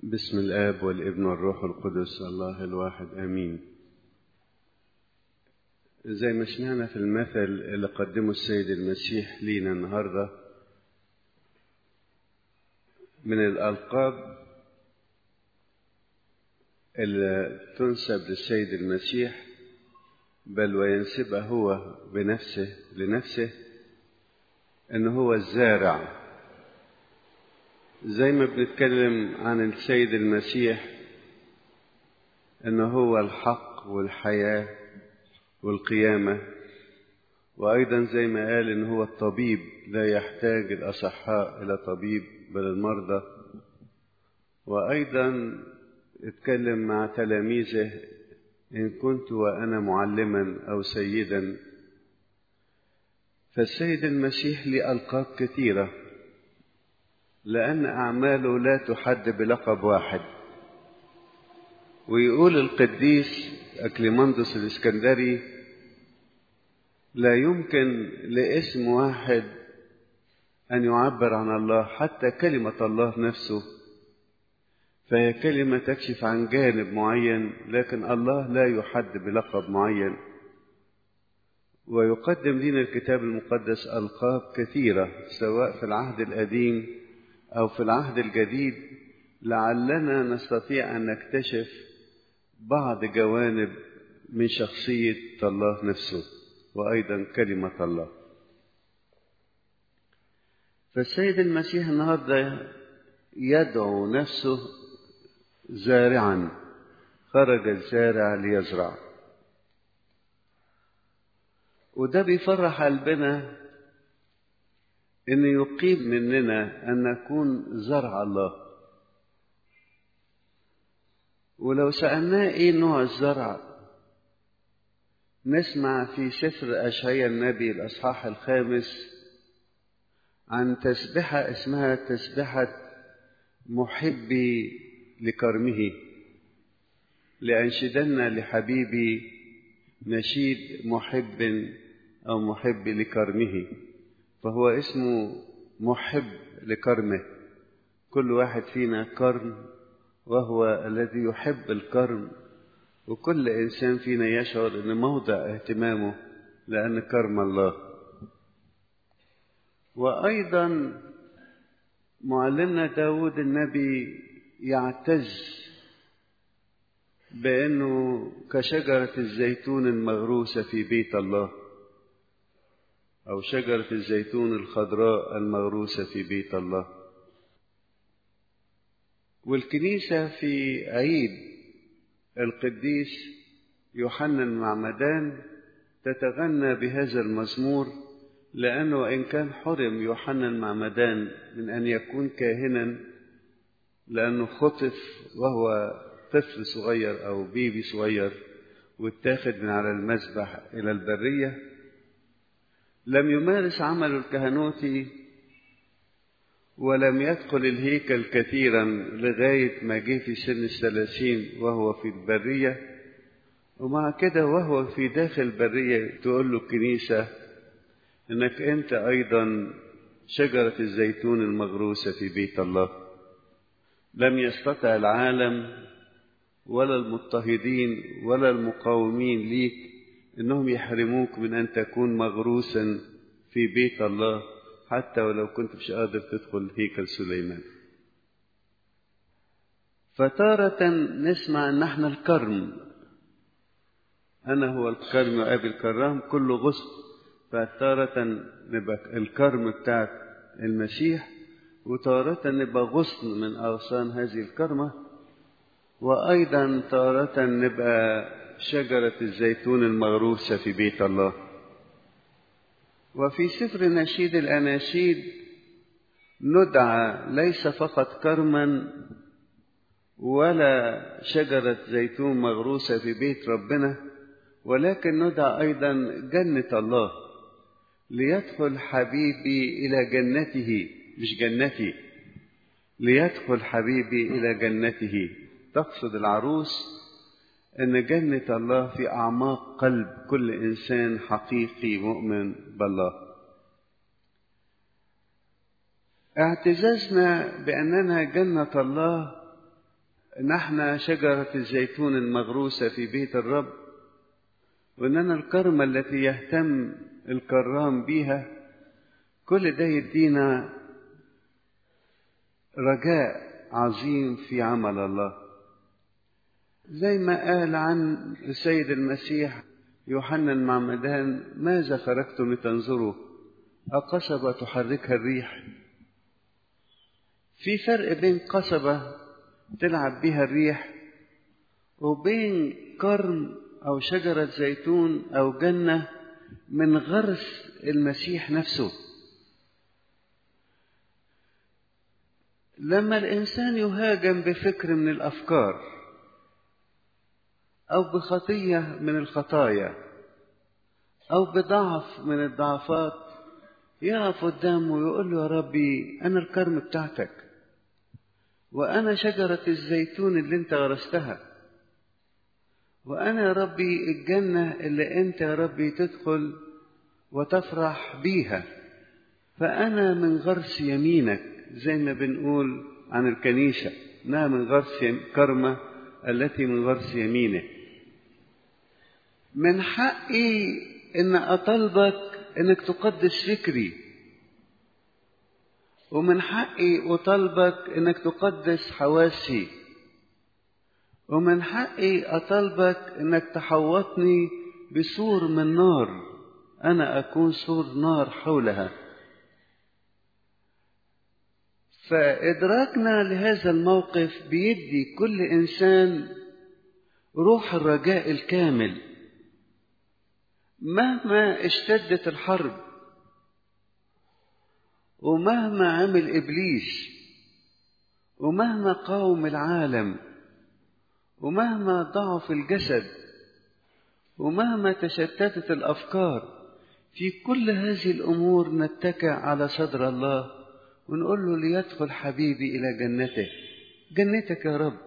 بسم الآب والابن والروح القدس الله الواحد آمين زي ما سمعنا في المثل اللي قدمه السيد المسيح لينا النهاردة من الألقاب اللي تنسب للسيد المسيح بل وينسبها هو بنفسه لنفسه ان هو الزارع زي ما بنتكلم عن السيد المسيح ان هو الحق والحياه والقيامه وايضا زي ما قال ان هو الطبيب لا يحتاج الاصحاء الى طبيب بل المرضى وايضا اتكلم مع تلاميذه ان كنت وانا معلما او سيدا فالسيد المسيح لي القاب كثيره لأن أعماله لا تحد بلقب واحد ويقول القديس أكليمندس الإسكندري لا يمكن لاسم واحد أن يعبر عن الله حتى كلمة الله نفسه فهي كلمة تكشف عن جانب معين لكن الله لا يحد بلقب معين ويقدم لنا الكتاب المقدس ألقاب كثيرة سواء في العهد القديم أو في العهد الجديد لعلنا نستطيع أن نكتشف بعض جوانب من شخصية الله نفسه وأيضا كلمة الله فالسيد المسيح النهارده يدعو نفسه زارعا خرج الزارع ليزرع وده بيفرح قلبنا ان يقيم مننا ان نكون زرع الله ولو سالناه ايه نوع الزرع نسمع في سفر اشعياء النبي الاصحاح الخامس عن تسبحه اسمها تسبحه محبي لكرمه لانشدن لحبيبي نشيد محب او محب لكرمه فهو اسمه محب لكرمه كل واحد فينا كرم وهو الذي يحب الكرم وكل انسان فينا يشعر ان موضع اهتمامه لان كرم الله وايضا معلمنا داود النبي يعتز بانه كشجره الزيتون المغروسه في بيت الله أو شجرة الزيتون الخضراء المغروسة في بيت الله والكنيسة في عيد القديس يوحنا المعمدان تتغنى بهذا المزمور لأنه إن كان حرم يوحنا المعمدان من أن يكون كاهنا لأنه خطف وهو طفل صغير أو بيبي صغير واتاخد من على المذبح إلى البرية لم يمارس عمله الكهنوتي ولم يدخل الهيكل كثيرا لغاية ما جه في سن الثلاثين وهو في البرية ومع كده وهو في داخل البرية تقول له الكنيسة انك انت ايضا شجرة الزيتون المغروسة في بيت الله لم يستطع العالم ولا المضطهدين ولا المقاومين ليك انهم يحرموك من ان تكون مغروسا في بيت الله حتى ولو كنت مش قادر تدخل هيكل سليمان فتارة نسمع ان احنا الكرم انا هو الكرم وابي الكرام كل غصن فتارة نبقى الكرم بتاعت المسيح وتارة نبقى غصن من اغصان هذه الكرمة وايضا تارة نبقى شجرة الزيتون المغروسة في بيت الله وفي سفر نشيد الأناشيد ندعى ليس فقط كرما ولا شجرة زيتون مغروسة في بيت ربنا ولكن ندعى أيضا جنة الله ليدخل حبيبي إلى جنته مش جنتي ليدخل حبيبي إلى جنته تقصد العروس ان جنه الله في اعماق قلب كل انسان حقيقي مؤمن بالله اعتزازنا باننا جنه الله نحن شجرة الزيتون المغروسة في بيت الرب وإننا الكرمة التي يهتم الكرام بيها كل ده يدينا رجاء عظيم في عمل الله زي ما قال عن السيد المسيح يوحنا المعمدان ماذا خرجتم لتنظروا أقصبة تحركها الريح في فرق بين قصبة تلعب بها الريح وبين كرم أو شجرة زيتون أو جنة من غرس المسيح نفسه لما الإنسان يهاجم بفكر من الأفكار أو بخطية من الخطايا أو بضعف من الضعفات يقف قدامه ويقول له يا ربي أنا الكرم بتاعتك وأنا شجرة الزيتون اللي أنت غرستها وأنا يا ربي الجنة اللي أنت يا ربي تدخل وتفرح بيها فأنا من غرس يمينك زي ما بنقول عن الكنيسة إنها من غرس كرمة التي من غرس يمينه من حقي إن أطلبك إنك تقدس فكري ومن حقي أطلبك إنك تقدس حواسي ومن حقي أطلبك إنك تحوطني بسور من نار أنا أكون سور نار حولها فإدراكنا لهذا الموقف بيدي كل إنسان روح الرجاء الكامل مهما اشتدت الحرب ومهما عمل إبليس ومهما قاوم العالم ومهما ضعف الجسد ومهما تشتتت الافكار في كل هذه الامور نتكئ على صدر الله ونقول له ليدخل حبيبي الى جنته جنتك يا رب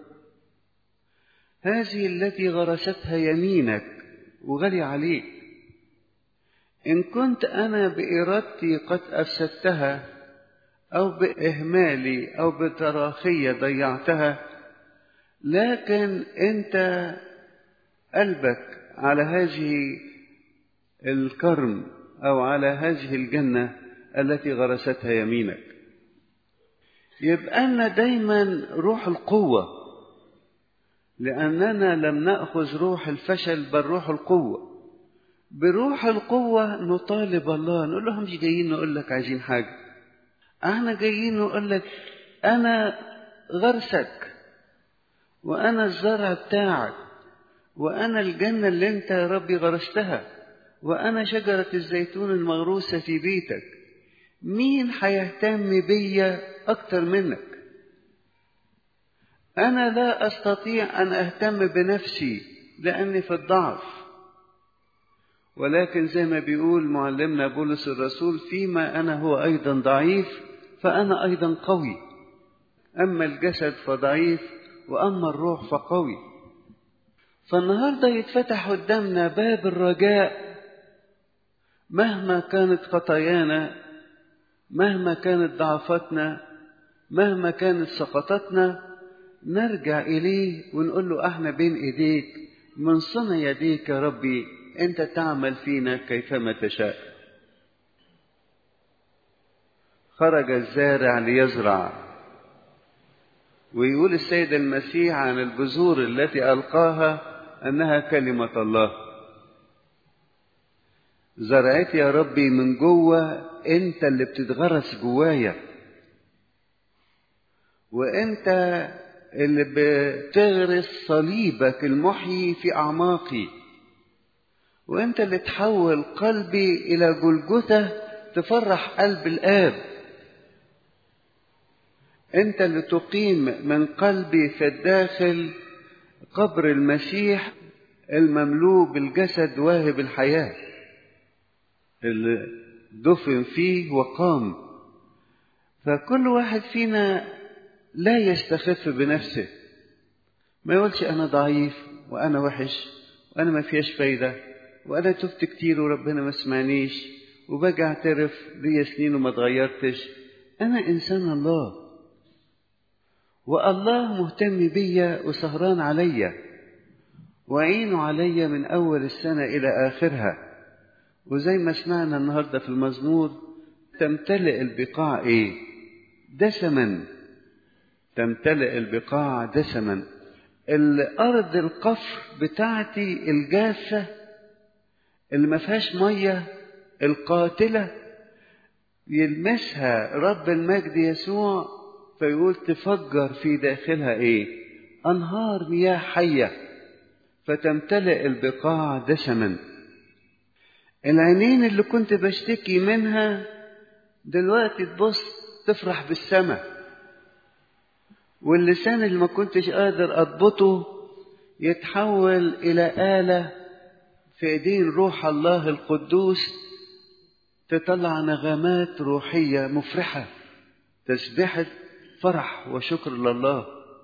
هذه التي غرستها يمينك وغلي عليك ان كنت انا بارادتي قد افسدتها او باهمالي او بتراخيه ضيعتها لكن انت قلبك على هذه الكرم او على هذه الجنه التي غرستها يمينك يبقى لنا دايما روح القوه لاننا لم ناخذ روح الفشل بل روح القوه بروح القوه نطالب الله نقول له مش جايين نقول لك عايزين حاجه احنا جايين نقول لك انا غرسك وأنا الزرع بتاعك وأنا الجنة اللي أنت يا ربي غرستها وأنا شجرة الزيتون المغروسة في بيتك مين هيهتم بيا أكتر منك أنا لا أستطيع أن أهتم بنفسي لأني في الضعف ولكن زي ما بيقول معلمنا بولس الرسول فيما أنا هو أيضا ضعيف فأنا أيضا قوي أما الجسد فضعيف وأما الروح فقوي فالنهاردة يتفتح قدامنا باب الرجاء مهما كانت خطايانا مهما كانت ضعفاتنا مهما كانت سقطاتنا نرجع إليه ونقول له احنا بين إيديك من صنع يديك يا ربي أنت تعمل فينا كيفما تشاء خرج الزارع ليزرع ويقول السيد المسيح عن البذور التي ألقاها أنها كلمة الله زرعتي يا ربي من جوه أنت اللي بتتغرس جوايا وأنت اللي بتغرس صليبك المحيي في أعماقي وأنت اللي تحول قلبي إلى جلجثة تفرح قلب الآب انت اللي تقيم من قلبي في الداخل قبر المسيح المملوء بالجسد واهب الحياة اللي دفن فيه وقام فكل واحد فينا لا يستخف بنفسه ما يقولش أنا ضعيف وأنا وحش وأنا ما فيهاش فايدة وأنا تبت كتير وربنا ما سمعنيش وباجي أعترف ليا سنين وما اتغيرتش أنا إنسان الله والله مهتم بيا وسهران عليا وعينه عليا من أول السنة إلى آخرها وزي ما سمعنا النهاردة في المزمور تمتلئ البقاع إيه دسما تمتلئ البقاع دسما الأرض القفر بتاعتي الجافة اللي ما فيهاش مية القاتلة يلمسها رب المجد يسوع فيقول تفجر في داخلها ايه انهار مياه حيه فتمتلئ البقاع دسما العينين اللي كنت بشتكي منها دلوقتي تبص تفرح بالسماء واللسان اللي ما كنتش قادر اضبطه يتحول الى آلة في ايدين روح الله القدوس تطلع نغمات روحية مفرحة تسبحة فرح وشكر لله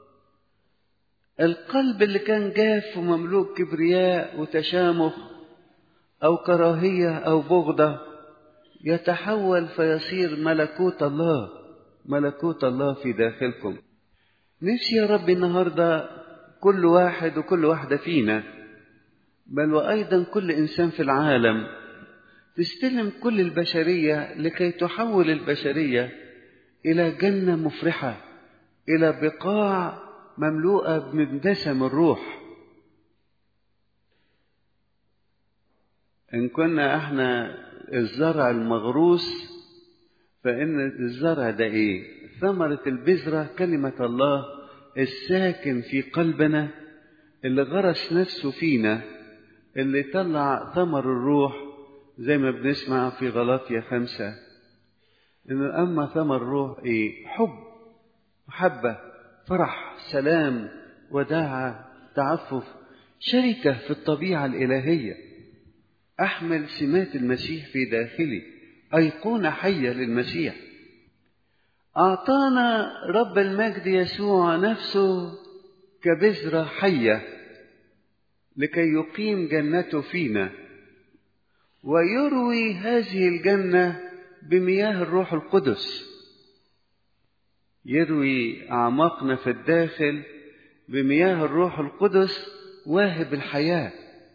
القلب اللي كان جاف ومملوء كبرياء وتشامخ أو كراهية أو بغضة يتحول فيصير ملكوت الله ملكوت الله في داخلكم نفسي يا رب النهاردة كل واحد وكل واحدة فينا بل وأيضا كل إنسان في العالم تستلم كل البشرية لكي تحول البشرية إلى جنة مفرحة إلى بقاع مملوءة من دسم الروح إن كنا إحنا الزرع المغروس فإن الزرع ده إيه؟ ثمرة البذرة كلمة الله الساكن في قلبنا اللي غرس نفسه فينا اللي طلع ثمر الروح زي ما بنسمع في غلاطيا خمسة إن أما ثمر الروح إيه؟ حب محبة فرح سلام وداعة تعفف شركة في الطبيعة الإلهية أحمل سمات المسيح في داخلي أيقونة حية للمسيح أعطانا رب المجد يسوع نفسه كبذرة حية لكي يقيم جنته فينا ويروي هذه الجنة بمياه الروح القدس يروي أعماقنا في الداخل بمياه الروح القدس واهب الحياة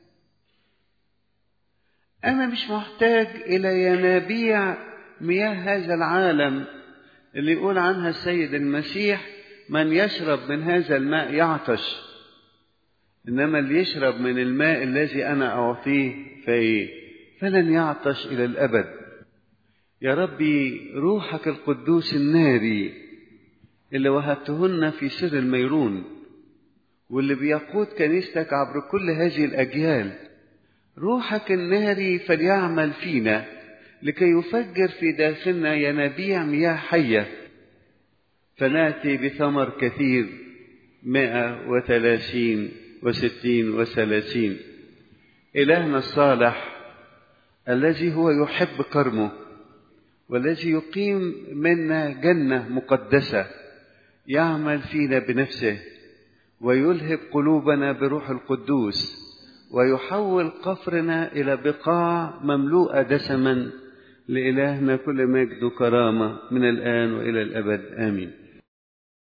أنا مش محتاج إلى ينابيع مياه هذا العالم اللي يقول عنها السيد المسيح من يشرب من هذا الماء يعطش إنما اللي يشرب من الماء الذي أنا أعطيه فإيه فلن يعطش إلى الأبد يا ربي روحك القدوس الناري اللي وهبتهن في سر الميرون واللي بيقود كنيستك عبر كل هذه الأجيال روحك الناري فليعمل فينا لكي يفجر في داخلنا ينابيع مياه حية فنأتي بثمر كثير مائة وثلاثين وستين وثلاثين إلهنا الصالح الذي هو يحب كرمه والذي يقيم منا جنة مقدسة يعمل فينا بنفسه ويلهب قلوبنا بروح القدوس ويحول قفرنا إلى بقاع مملوءة دسما لإلهنا كل مجد وكرامة من الآن وإلى الأبد آمين